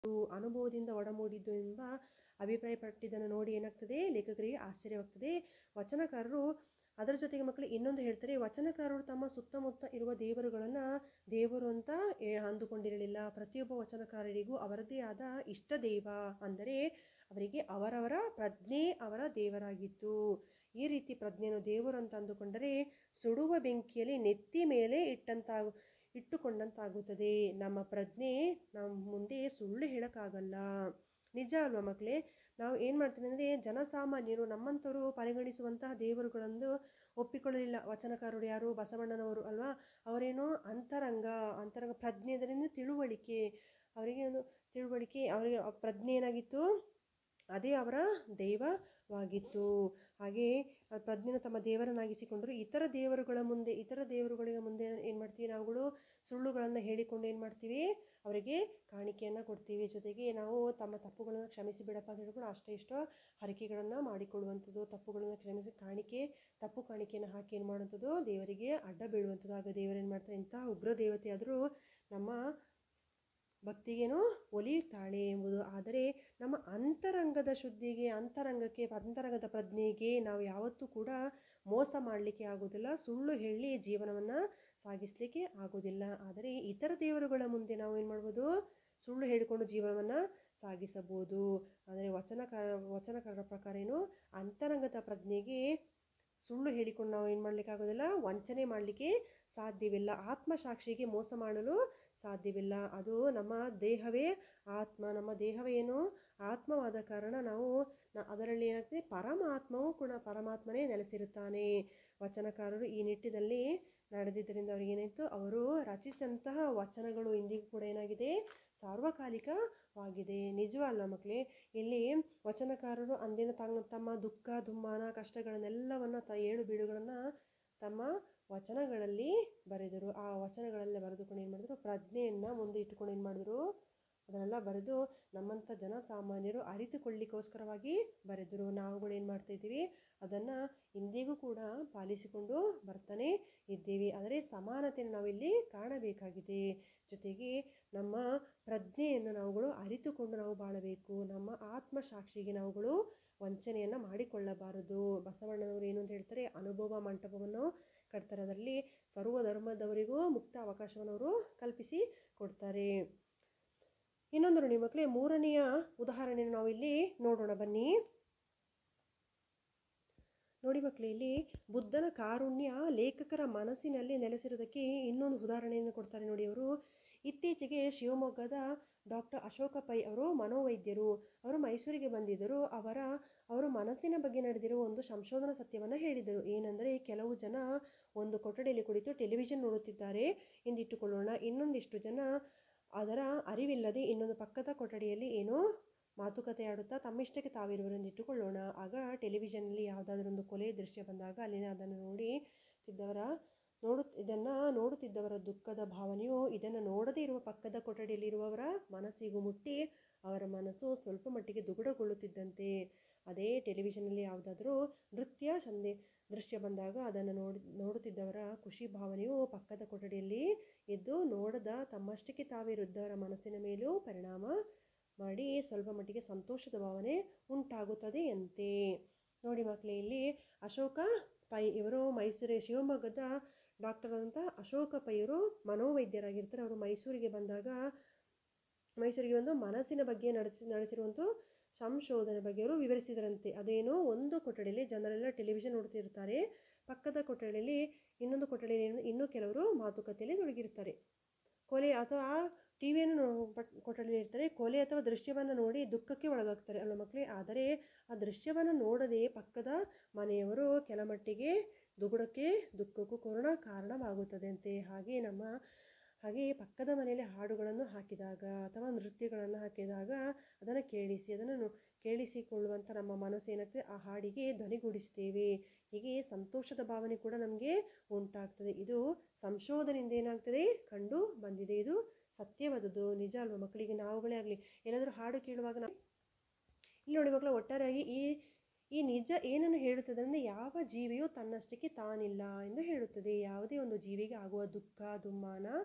ಅನುಭವದಿಂದ ಒಡಮೂಡಿದ್ದು ಎಂಬ ಅಭಿಪ್ರಾಯಪಟ್ಟಿದ್ದನ್ನು ನೋಡಿ ಏನಾಗ್ತದೆ ಲೇಖಕರಿಗೆ ಆಶ್ಚರ್ಯವಾಗ್ತದೆ ವಚನಕಾರರು ಅದರ ಜೊತೆಗೆ ಮಕ್ಕಳು ಇನ್ನೊಂದು ಹೇಳ್ತಾರೆ ವಚನಕಾರರು ತಮ್ಮ ಸುತ್ತಮುತ್ತ ಇರುವ ದೇವರುಗಳನ್ನು ದೇವರು ಅಂತ ಏ- ಅಂದುಕೊಂಡಿರಲಿಲ್ಲ ಪ್ರತಿಯೊಬ್ಬ ವಚನಕಾರರಿಗೂ ಅವರದೇ ಆದ ಇಷ್ಟ ದೈವ ಅಂದರೆ ಅವರಿಗೆ ಅವರವರ ಪ್ರಜ್ಞೆ ಅವರ ದೇವರಾಗಿತ್ತು ಈ ರೀತಿ ಪ್ರಜ್ಞೆಯನ್ನು ದೇವರು ಅಂತ ಅಂದುಕೊಂಡರೆ ಸುಡುವ ಬೆಂಕಿಯಲ್ಲಿ ನೆತ್ತಿ ಮೇಲೆ ಇಟ್ಟಂತಾಗು ಇಟ್ಟುಕೊಂಡಂತಾಗುತ್ತದೆ ನಮ್ಮ ಪ್ರಜ್ಞೆ ನಮ್ಮ ಮುಂದೆ ಸುಳ್ಳು ಹೇಳೋಕ್ಕಾಗಲ್ಲ ನಿಜ ಅಲ್ವಾ ಮಕ್ಕಳೇ ನಾವು ಏನು ಮಾಡ್ತೀವಿ ಅಂದರೆ ಜನಸಾಮಾನ್ಯರು ನಮ್ಮಂಥವರು ಪರಿಗಣಿಸುವಂತಹ ದೇವರುಗಳನ್ನು ಒಪ್ಪಿಕೊಳ್ಳಲಿಲ್ಲ ವಚನಕಾರರು ಯಾರು ಬಸವಣ್ಣನವರು ಅಲ್ವಾ ಅವರೇನೋ ಅಂತರಂಗ ಅಂತರಂಗ ಪ್ರಜ್ಞೆ ಅದರಿಂದ ತಿಳುವಳಿಕೆ ಅವರಿಗೆ ಒಂದು ತಿಳುವಳಿಕೆ ಅವರಿಗೆ ಆ ಪ್ರಜ್ಞೆ ಏನಾಗಿತ್ತು ಅದೇ ಅವರ ದೈವವಾಗಿತ್ತು ಹಾಗೆ ಆ ಪ್ರಜ್ಞೆನ ತಮ್ಮ ದೇವರನ್ನಾಗಿಸಿಕೊಂಡರು ಇತರ ದೇವರುಗಳ ಮುಂದೆ ಇತರ ದೇವರುಗಳಿಗೆ ಮುಂದೆ ಏನು ಮಾಡ್ತೀವಿ ನಾವುಗಳು ಸುಳ್ಳುಗಳನ್ನು ಹೇಳಿಕೊಂಡು ಏನು ಮಾಡ್ತೀವಿ ಅವರಿಗೆ ಕಾಣಿಕೆಯನ್ನು ಕೊಡ್ತೀವಿ ಜೊತೆಗೆ ನಾವು ತಮ್ಮ ತಪ್ಪುಗಳನ್ನು ಕ್ಷಮಿಸಿ ಬಿಡಪ್ಪ ಅಂತ ಹೇಳ್ಕೊಂಡು ಅಷ್ಟೇ ಇಷ್ಟೋ ಹರಕೆಗಳನ್ನು ಮಾಡಿಕೊಳ್ಳುವಂಥದ್ದು ತಪ್ಪುಗಳನ್ನು ಕ್ಷಮಿಸಿ ಕಾಣಿಕೆ ತಪ್ಪು ಕಾಣಿಕೆಯನ್ನು ಹಾಕಿ ಏನು ಮಾಡುವಂಥದ್ದು ದೇವರಿಗೆ ಅಡ್ಡ ಬೀಳುವಂಥದ್ದು ಆಗ ದೇವರು ಏನು ಮಾಡ್ತಾರೆ ಇಂತಹ ಉಗ್ರ ದೇವತೆ ಆದರೂ ನಮ್ಮ ಭಕ್ತಿಗೇನು ಒಲಿಯುತ್ತಾಳೆ ಎಂಬುದು ಆದರೆ ನಮ್ಮ ಅಂತರಂಗದ ಶುದ್ಧಿಗೆ ಅಂತರಂಗಕ್ಕೆ ಅಂತರಂಗದ ಪ್ರಜ್ಞೆಗೆ ನಾವು ಯಾವತ್ತೂ ಕೂಡ ಮೋಸ ಮಾಡಲಿಕ್ಕೆ ಆಗೋದಿಲ್ಲ ಸುಳ್ಳು ಹೇಳಿ ಜೀವನವನ್ನು ಸಾಗಿಸಲಿಕ್ಕೆ ಆಗೋದಿಲ್ಲ ಆದರೆ ಇತರ ದೇವರುಗಳ ಮುಂದೆ ನಾವು ಏನು ಮಾಡ್ಬೋದು ಸುಳ್ಳು ಹೇಳಿಕೊಂಡು ಜೀವನವನ್ನು ಸಾಗಿಸಬಹುದು ಆದರೆ ವಚನಕಾರ ವಚನಕಾರರ ಪ್ರಕಾರ ಏನು ಅಂತರಂಗದ ಪ್ರಜ್ಞೆಗೆ ಸುಳ್ಳು ಹೇಳಿಕೊಂಡು ನಾವು ಏನು ಮಾಡಲಿಕ್ಕೆ ಆಗೋದಿಲ್ಲ ವಂಚನೆ ಮಾಡಲಿಕ್ಕೆ ಸಾಧ್ಯವಿಲ್ಲ ಆತ್ಮಸಾಕ್ಷಿಗೆ ಮೋಸ ಮಾಡಲು ಸಾಧ್ಯವಿಲ್ಲ ಅದು ನಮ್ಮ ದೇಹವೇ ಆತ್ಮ ನಮ್ಮ ದೇಹವೇ ಏನು ಆತ್ಮವಾದ ಕಾರಣ ನಾವು ನ- ಅದರಲ್ಲಿ ಏನಾಗ್ತದೆ ಪರಮಾತ್ಮವು ಕೂಡ ಪರಮಾತ್ಮನೇ ನೆಲೆಸಿರುತ್ತಾನೆ ವಚನಕಾರರು ಈ ನಿಟ್ಟಿನಲ್ಲಿ ನಡೆದಿದ್ದರಿಂದ ಅವ್ರಿಗೆ ಏನಾಯಿತು ಅವರು ರಚಿಸಿದಂತಹ ವಚನಗಳು ಇಂದಿಗೂ ಕೂಡ ಏನಾಗಿದೆ ಸಾರ್ವಕಾಲಿಕವಾಗಿದೆ ನಿಜವಲ್ಲ ಮಕ್ಕಳೇ ಇಲ್ಲಿ ವಚನಕಾರರು ಅಂದಿನ ತಂಗ ತಮ್ಮ ದುಃಖ ದುಮ್ಮಾನ ಕಷ್ಟಗಳನ್ನೆಲ್ಲವನ್ನ ತ ಏಳು ಬೀಳುಗಳನ್ನು ತಮ್ಮ ವಚನಗಳಲ್ಲಿ ಬರೆದರು ಆ ವಚನಗಳಲ್ಲಿ ಬರೆದುಕೊಂಡು ಏನು ಮಾಡಿದ್ರು ಪ್ರಜ್ಞೆಯನ್ನು ಮುಂದೆ ಇಟ್ಟುಕೊಂಡು ಏನು ಮಾಡಿದ್ರು ಅದನ್ನೆಲ್ಲ ಬರೆದು ನಮ್ಮಂಥ ಜನಸಾಮಾನ್ಯರು ಅರಿತುಕೊಳ್ಳಿಕ್ಕೋಸ್ಕರವಾಗಿ ಬರೆದರು ನಾವುಗಳು ಏನು ಮಾಡ್ತಾ ಇದ್ದೀವಿ ಅದನ್ನು ಇಂದಿಗೂ ಕೂಡ ಪಾಲಿಸಿಕೊಂಡು ಬರ್ತಾನೆ ಇದ್ದೀವಿ ಆದರೆ ಸಮಾನತೆಯನ್ನು ನಾವಿಲ್ಲಿ ಕಾಣಬೇಕಾಗಿದೆ ಜೊತೆಗೆ ನಮ್ಮ ಪ್ರಜ್ಞೆಯನ್ನು ನಾವುಗಳು ಅರಿತುಕೊಂಡು ನಾವು ಬಾಳಬೇಕು ನಮ್ಮ ಆತ್ಮಸಾಕ್ಷಿಗೆ ನಾವುಗಳು ವಂಚನೆಯನ್ನು ಮಾಡಿಕೊಳ್ಳಬಾರದು ಬಸವಣ್ಣನವರು ಏನು ಅಂತ ಹೇಳ್ತಾರೆ ಅನುಭವ ಮಂಟಪವನ್ನು ಕಟ್ತಾರೆ ಅದರಲ್ಲಿ ಸರ್ವ ಧರ್ಮದವರಿಗೂ ಮುಕ್ತ ಅವಕಾಶವನ್ನು ಅವರು ಕಲ್ಪಿಸಿ ಕೊಡ್ತಾರೆ ಇನ್ನೊಂದು ನೋಡಿ ಮಕ್ಕಳೇ ಮೂರನೆಯ ಉದಾಹರಣೆಯನ್ನು ನಾವು ಇಲ್ಲಿ ನೋಡೋಣ ಬನ್ನಿ ನೋಡಿ ಮಕ್ಕಳೇ ಇಲ್ಲಿ ಬುದ್ಧನ ಕಾರುಣ್ಯ ಲೇಖಕರ ಮನಸ್ಸಿನಲ್ಲಿ ನೆಲೆಸಿರೋದಕ್ಕೆ ಇನ್ನೊಂದು ಉದಾಹರಣೆಯನ್ನು ಕೊಡ್ತಾರೆ ನೋಡಿ ಅವರು ಇತ್ತೀಚೆಗೆ ಶಿವಮೊಗ್ಗದ ಡಾಕ್ಟರ್ ಅಶೋಕ ಪೈ ಅವರು ಮನೋವೈದ್ಯರು ಅವರು ಮೈಸೂರಿಗೆ ಬಂದಿದ್ದರು ಅವರ ಅವರು ಮನಸ್ಸಿನ ಬಗ್ಗೆ ನಡೆದಿರುವ ಒಂದು ಸಂಶೋಧನಾ ಸತ್ಯವನ್ನು ಹೇಳಿದರು ಏನೆಂದರೆ ಕೆಲವು ಜನ ಒಂದು ಕೊಠಡಿಯಲ್ಲಿ ಕುಳಿತು ಟೆಲಿವಿಷನ್ ನೋಡುತ್ತಿದ್ದಾರೆ ಎಂದಿಟ್ಟುಕೊಳ್ಳೋಣ ಇನ್ನೊಂದಿಷ್ಟು ಜನ ಅದರ ಅರಿವಿಲ್ಲದೆ ಇನ್ನೊಂದು ಪಕ್ಕದ ಕೊಠಡಿಯಲ್ಲಿ ಏನೋ ಮಾತುಕತೆ ಆಡುತ್ತಾ ತಮ್ಮಿಷ್ಟಕ್ಕೆ ತಾವಿರುವರೆಂದು ಇಟ್ಟುಕೊಳ್ಳೋಣ ಆಗ ಟೆಲಿವಿಷನ್ನಲ್ಲಿ ಯಾವುದಾದ್ರೊಂದು ಕೊಲೆ ದೃಶ್ಯ ಬಂದಾಗ ಅಲ್ಲಿನ ಅದನ್ನು ನೋಡಿ ತಿದ್ದವರ ನೋಡು ಇದನ್ನು ನೋಡುತ್ತಿದ್ದವರ ದುಃಖದ ಭಾವನೆಯು ಇದನ್ನು ನೋಡದೇ ಇರುವ ಪಕ್ಕದ ಕೊಠಡಿಯಲ್ಲಿರುವವರ ಮನಸ್ಸಿಗೂ ಮುಟ್ಟಿ ಅವರ ಮನಸ್ಸು ಸ್ವಲ್ಪ ಮಟ್ಟಿಗೆ ದುಗುಡಗೊಳ್ಳುತ್ತಿದ್ದಂತೆ ಅದೇ ಟೆಲಿವಿಷನ್ನಲ್ಲಿ ಯಾವುದಾದ್ರೂ ನೃತ್ಯ ಸಂದೆ ದೃಶ್ಯ ಬಂದಾಗ ಅದನ್ನು ನೋಡಿ ನೋಡುತ್ತಿದ್ದವರ ಖುಷಿ ಭಾವನೆಯು ಪಕ್ಕದ ಕೊಠಡಿಯಲ್ಲಿ ಎದ್ದು ನೋಡದ ತಮ್ಮಷ್ಟಕ್ಕೆ ತಾವಿರುದ್ದವರ ಮನಸ್ಸಿನ ಮೇಲೂ ಪರಿಣಾಮ ಮಾಡಿ ಸ್ವಲ್ಪ ಮಟ್ಟಿಗೆ ಸಂತೋಷದ ಭಾವನೆ ಉಂಟಾಗುತ್ತದೆ ಅಂತೆ ನೋಡಿ ಮಕ್ಕಳೇ ಇಲ್ಲಿ ಅಶೋಕ ಪೈ ಇವರು ಮೈಸೂರು ಶಿವಮೊಗ್ಗದ ಡಾಕ್ಟರ್ ಆದಂಥ ಅಶೋಕ ಪೈ ಇವರು ಮನೋವೈದ್ಯರಾಗಿರ್ತಾರೆ ಅವರು ಮೈಸೂರಿಗೆ ಬಂದಾಗ ಮೈಸೂರಿಗೆ ಬಂದು ಮನಸ್ಸಿನ ಬಗ್ಗೆ ನಡೆಸಿ ನಡೆಸಿರುವಂಥ ಸಂಶೋಧನೆ ಬಗ್ಗೆ ಅವರು ವಿವರಿಸಿದರಂತೆ ಅದೇನೋ ಒಂದು ಕೊಠಡಿಯಲ್ಲಿ ಜನರೆಲ್ಲ ಟೆಲಿವಿಷನ್ ನೋಡ್ತಿರ್ತಾರೆ ಪಕ್ಕದ ಕೊಠಡಿಯಲ್ಲಿ ಇನ್ನೊಂದು ಕೊಠಡಿಯಲ್ಲಿ ಏನು- ಇನ್ನೂ ಕೆಲವರು ಮಾತುಕತೆಯಲ್ಲಿ ತೊಡಗಿರ್ತಾರೆ ಕೊಲೆ ಅಥವಾ ಟಿ ವಿಯನ್ನು ಪಟ್ ಕೊಠಡಿಯಲ್ಲಿ ಇರ್ತಾರೆ ಕೊಲೆ ಅಥವಾ ದೃಶ್ಯವನ್ನು ನೋಡಿ ದುಃಖಕ್ಕೆ ಒಳಗಾಗ್ತಾರೆ ಅಲ್ಲ ಮಕ್ಕಳೇ ಆದರೆ ಆ ದೃಶ್ಯವನ್ನು ನೋಡದೆ ಪಕ್ಕದ ಮನೆಯವರು ಕೆಲ ಮಟ್ಟಿಗೆ ದುಗುಡಕ್ಕೆ ದುಃಖಕ್ಕೂ ಕೊರೋನ ಕಾರಣವಾಗುತ್ತದೆ ಅಂತೆ ಹಾಗೆ ನಮ್ಮ ಹಾಗೆ ಪಕ್ಕದ ಮನೆಯಲ್ಲಿ ಹಾಡುಗಳನ್ನು ಹಾಕಿದಾಗ ಅಥವಾ ನೃತ್ಯಗಳನ್ನು ಹಾಕಿದಾಗ ಅದನ್ನು ಕೇಳಿಸಿ ಅದನ್ನು ನೋ- ಕೇಳಿಸಿಕೊಳ್ಳುವಂಥ ನಮ್ಮ ಮನಸ್ಸು ಏನಾಗ್ತದೆ ಆ ಹಾಡಿಗೆ ಧ್ವನಿಗೂಡಿಸ್ತೇವೆ ಹೀಗೆ ಸಂತೋಷದ ಭಾವನೆ ಕೂಡ ನಮಗೆ ಉಂಟಾಗ್ತದೆ ಇದು ಸಂಶೋಧನೆಯಿಂದ ಏನಾಗ್ತದೆ ಕಂಡು ಬಂದಿದೆ ಇದು ಸತ್ಯವಾದದ್ದು ನಿಜ ಅಲ್ವಾ ಮಕ್ಕಳಿಗೆ ನಾವುಗಳೇ ಆಗಲಿ ಏನಾದರೂ ಹಾಡು ಕೇಳುವಾಗ ನಾವು ಇಲ್ಲಿ ನೋಡಿ ಮಕ್ಕಳು ಒಟ್ಟಾರೆಯಾಗಿ ಈ ಈ ನಿಜ ಏನನ್ನು ಹೇಳುತ್ತದೆ ಅಂದರೆ ಯಾವ ಜೀವಿಯೂ ತನ್ನಷ್ಟಕ್ಕೆ ತಾನಿಲ್ಲ ಎಂದು ಹೇಳುತ್ತದೆ ಯಾವುದೇ ಒಂದು ಜೀವಿಗೆ ಆಗುವ ದುಃಖ ದುಮ್ಮಾನ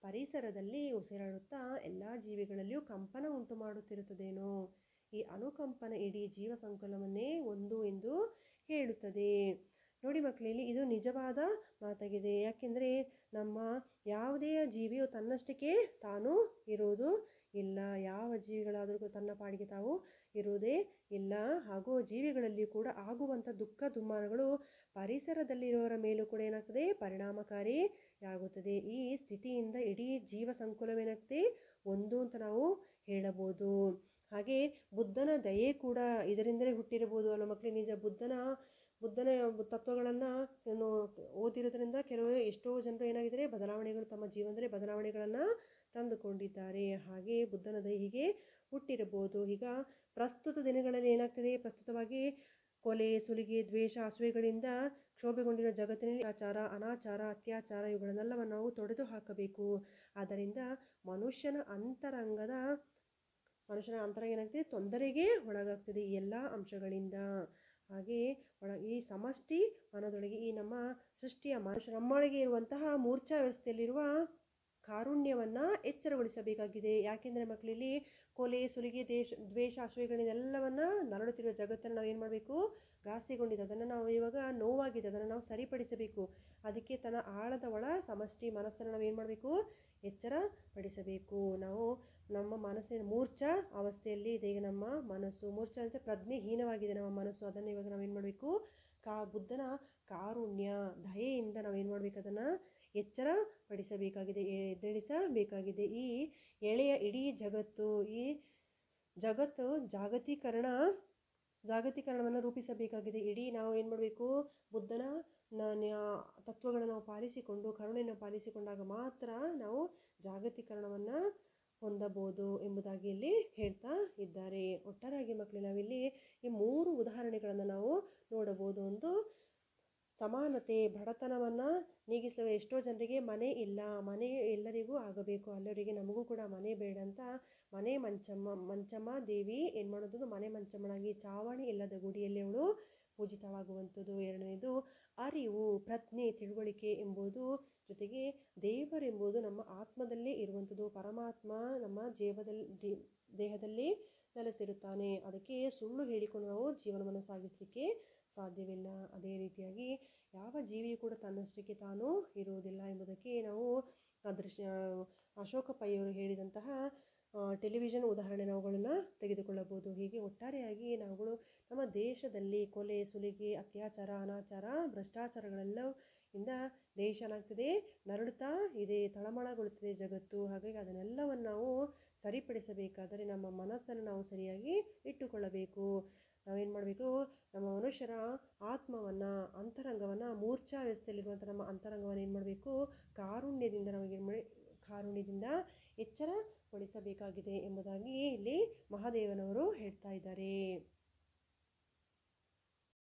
ಪರಿಸರದಲ್ಲಿ ಉಸಿರಾಡುತ್ತಾ ಎಲ್ಲ ಜೀವಿಗಳಲ್ಲಿಯೂ ಕಂಪನ ಉಂಟು ಮಾಡುತ್ತಿರುತ್ತದೇನೋ ಈ ಅನುಕಂಪನ ಇಡೀ ಜೀವ ಸಂಕುಲವನ್ನೇ ಒಂದು ಎಂದು ಹೇಳುತ್ತದೆ ನೋಡಿ ಮಕ್ಕಳಲ್ಲಿ ಇದು ನಿಜವಾದ ಮಾತಾಗಿದೆ ಯಾಕೆಂದರೆ ನಮ್ಮ ಯಾವುದೇ ಜೀವಿಯು ತನ್ನಷ್ಟಕ್ಕೆ ತಾನು ಇರುವುದು ಇಲ್ಲ ಯಾವ ಜೀವಿಗಳಾದರೂ ತನ್ನ ಪಾಡಿಗೆ ತಾವು ಇರುವುದೇ ಇಲ್ಲ ಹಾಗೂ ಜೀವಿಗಳಲ್ಲಿ ಕೂಡ ಆಗುವಂಥ ದುಃಖ ದುಮ್ಮಾನಗಳು ಪರಿಸರದಲ್ಲಿರುವವರ ಮೇಲೂ ಕೂಡ ಏನಾಗ್ತದೆ ಪರಿಣಾಮಕಾರಿಯಾಗುತ್ತದೆ ಈ ಸ್ಥಿತಿಯಿಂದ ಇಡೀ ಜೀವ ಸಂಕುಲವೇನಾಗ್ತದೆ ಒಂದು ಅಂತ ನಾವು ಹೇಳಬಹುದು ಹಾಗೆ ಬುದ್ಧನ ದಯೆ ಕೂಡ ಇದರಿಂದಲೇ ಹುಟ್ಟಿರಬಹುದು ಅಲ್ಲ ಮಕ್ಕಳಿಗೆ ನಿಜ ಬುದ್ಧನ ಬುದ್ಧನ ತತ್ವಗಳನ್ನು ಏನು ಓದಿರೋದ್ರಿಂದ ಕೆಲವು ಎಷ್ಟೋ ಜನರು ಏನಾಗಿದ್ದಾರೆ ಬದಲಾವಣೆಗಳು ತಮ್ಮ ಜೀವನದಲ್ಲಿ ಬದಲಾವಣೆಗಳನ್ನು ತಂದುಕೊಂಡಿದ್ದಾರೆ ಹಾಗೆ ಬುದ್ಧನ ದಯೆ ಹೀಗೆ ಹುಟ್ಟಿರಬಹುದು ಈಗ ಪ್ರಸ್ತುತ ದಿನಗಳಲ್ಲಿ ಏನಾಗ್ತದೆ ಪ್ರಸ್ತುತವಾಗಿ ಕೊಲೆ ಸುಲಿಗೆ ದ್ವೇಷ ಅಸೂಯೆಗಳಿಂದ ಕ್ಷೋಭೆಗೊಂಡಿರೋ ಜಗತ್ತಿನಲ್ಲಿ ಆಚಾರ ಅನಾಚಾರ ಅತ್ಯಾಚಾರ ಇವುಗಳನ್ನೆಲ್ಲವನ್ನು ನಾವು ತೊಡೆದು ಹಾಕಬೇಕು ಆದ್ದರಿಂದ ಮನುಷ್ಯನ ಅಂತರಂಗದ ಮನುಷ್ಯನ ಅಂತರಂಗ ಏನಾಗ್ತದೆ ತೊಂದರೆಗೆ ಒಳಗಾಗ್ತದೆ ಈ ಎಲ್ಲ ಅಂಶಗಳಿಂದ ಹಾಗೆ ಒಳ ಈ ಸಮಷ್ಟಿ ಮನದೊಳಗೆ ಈ ನಮ್ಮ ಸೃಷ್ಟಿಯ ಮನುಷ್ಯ ನಮ್ಮೊಳಗೆ ಇರುವಂತಹ ಮೂರ್ಛಾ ವ್ಯವಸ್ಥೆಯಲ್ಲಿರುವ ಕಾರುಣ್ಯವನ್ನು ಎಚ್ಚರಗೊಳಿಸಬೇಕಾಗಿದೆ ಯಾಕೆಂದರೆ ಮಕ್ಕಳಲ್ಲಿ ಕೊಲೆ ಸುಲಿಗೆ ದೇಶ ದ್ವೇಷ ಅಸೂಯೆಗಳನ್ನೆಲ್ಲವನ್ನು ನರಳುತ್ತಿರುವ ಜಗತ್ತನ್ನು ನಾವು ಏನು ಮಾಡಬೇಕು ಘಾಸಿಗೊಂಡಿದೆ ಅದನ್ನು ನಾವು ಇವಾಗ ನೋವಾಗಿದೆ ಅದನ್ನು ನಾವು ಸರಿಪಡಿಸಬೇಕು ಅದಕ್ಕೆ ತನ್ನ ಆಳದ ಒಳ ಸಮಷ್ಟಿ ಮನಸ್ಸನ್ನು ನಾವು ಏನು ಮಾಡಬೇಕು ಎಚ್ಚರ ಪಡಿಸಬೇಕು ನಾವು ನಮ್ಮ ಮನಸ್ಸಿನ ಮೂರ್ಛಾ ಅವಸ್ಥೆಯಲ್ಲಿ ಇದೆ ಈಗ ನಮ್ಮ ಮನಸ್ಸು ಮೂರ್ಛಾ ಅಂದರೆ ಪ್ರಜ್ಞೆಹೀನವಾಗಿದೆ ನಮ್ಮ ಮನಸ್ಸು ಅದನ್ನು ಇವಾಗ ನಾವೇನು ಮಾಡಬೇಕು ಕಾ ಬುದ್ಧನ ಕಾರುಣ್ಯ ದಯೆಯಿಂದ ನಾವೇನು ಮಾಡಬೇಕು ಅದನ್ನು ಎಚ್ಚರ ಪಡಿಸಬೇಕಾಗಿದೆ ಎ- ಎದ್ದೇಳಿಸಬೇಕಾಗಿದೆ ಈ ಎಳೆಯ ಇಡೀ ಜಗತ್ತು ಈ ಜಗತ್ತು ಜಾಗತೀಕರಣ ಜಾಗತೀಕರಣವನ್ನು ರೂಪಿಸಬೇಕಾಗಿದೆ ಇಡೀ ನಾವು ಏನು ಮಾಡಬೇಕು ಬುದ್ಧನ ನ- ನ್ಯಾ- ತತ್ವಗಳನ್ನು ನಾವು ಪಾಲಿಸಿಕೊಂಡು ಕರುಣೆಯನ್ನು ಪಾಲಿಸಿಕೊಂಡಾಗ ಮಾತ್ರ ನಾವು ಜಾಗತೀಕರಣವನ್ನು ಹೊಂದಬಹುದು ಎಂಬುದಾಗಿ ಇಲ್ಲಿ ಹೇಳ್ತಾ ಇದ್ದಾರೆ ಒಟ್ಟಾರೆಯಾಗಿ ಮಕ್ಕಳು ನಾವಿಲ್ಲಿ ಈ ಮೂರು ಉದಾಹರಣೆಗಳನ್ನು ನಾವು ನೋಡಬಹುದು ಒಂದು ಸಮಾನತೆ ಬಡತನವನ್ನು ನೀಗಿಸಲು ಎಷ್ಟೋ ಜನರಿಗೆ ಮನೆ ಇಲ್ಲ ಮನೆ ಎಲ್ಲರಿಗೂ ಆಗಬೇಕು ಅಲ್ಲವರಿಗೆ ನಮಗೂ ಕೂಡ ಮನೆ ಬೇಡ ಅಂತ ಮನೆ ಮಂಚಮ್ಮ ಮಂಚಮ್ಮ ದೇವಿ ಏನು ಮಾಡೋದು ಮನೆ ಮಂಚಮ್ಮನಾಗಿ ಚಾವಣಿ ಇಲ್ಲದ ಗುಡಿಯಲ್ಲಿ ಅವಳು ಪೂಜಿತವಾಗುವಂಥದ್ದು ಎರಡನೇದು ಅರಿವು ಪ್ರಜ್ಞೆ ತಿಳುವಳಿಕೆ ಎಂಬುದು ಜೊತೆಗೆ ದೇವರೆಂಬುದು ನಮ್ಮ ಆತ್ಮದಲ್ಲೇ ಇರುವಂಥದ್ದು ಪರಮಾತ್ಮ ನಮ್ಮ ಜೀವದಲ್ಲಿ ದೇ- ದೇಹದಲ್ಲಿ ನೆಲೆಸಿರುತ್ತಾನೆ ಅದಕ್ಕೆ ಸುಳ್ಳು ಹೇಳಿಕೊಂಡು ನಾವು ಜೀವನವನ್ನು ಸಾಗಿಸಲಿಕ್ಕೆ ಸಾಧ್ಯವಿಲ್ಲ ಅದೇ ರೀತಿಯಾಗಿ ಯಾವ ಜೀವಿಯೂ ಕೂಡ ತನ್ನಷ್ಟಕ್ಕೆ ತಾನು ಇರುವುದಿಲ್ಲ ಎಂಬುದಕ್ಕೆ ನಾವು ಅದೃಶ್ಯ ಅಶೋಕ ಪೈ ಅವರು ಹೇಳಿದಂತಹ ಆ, ಟೆಲಿವಿಷನ್ ಉದಾಹರಣೆ ನಾವುಗಳನ್ನು ತೆಗೆದುಕೊಳ್ಳಬಹುದು ಹೀಗೆ ಒಟ್ಟಾರೆಯಾಗಿ ನಾವುಗಳು ನಮ್ಮ ದೇಶದಲ್ಲಿ ಕೊಲೆ ಸುಲಿಗೆ ಅತ್ಯಾಚಾರ ಅನಾಚಾರ ಭ್ರಷ್ಟಾಚಾರಗಳೆಲ್ಲ ಇಂದ ದೇಶ ಏನಾಗ್ತದೆ ನರಳುತ್ತಾ ಇದೆ ತಳಮಳಗೊಳ್ಳುತ್ತದೆ ಜಗತ್ತು ಹಾಗಾಗಿ ಅದನ್ನೆಲ್ಲವನ್ನು ನಾವು ಸರಿಪಡಿಸಬೇಕಾದರೆ ನಮ್ಮ ಮನಸ್ಸನ್ನು ನಾವು ಸರಿಯಾಗಿ ಇಟ್ಟುಕೊಳ್ಳಬೇಕು ನಾವೇನು ಮಾಡಬೇಕು ನಮ್ಮ ಮನುಷ್ಯರ ಆತ್ಮವನ್ನು ಅಂತರಂಗವನ್ನು ಮೂರ್ಛಾ ವ್ಯವಸ್ಥೆಯಲ್ಲಿರುವಂಥ ನಮ್ಮ ಅಂತರಂಗವನ್ನು ಏನು ಮಾಡಬೇಕು ಕಾರುಣ್ಯದಿಂದ ನಮಗೆ ಮಾಡಿ ಕಾರುಣ್ಯದಿಂದ ಎಚ್ಚರಗೊಳಿಸಬೇಕಾಗಿದೆ ಎಂಬುದಾಗಿ ಇಲ್ಲಿ ಮಹಾದೇವನವರು ಹೇಳ್ತಾ ಇದ್ದಾರೆ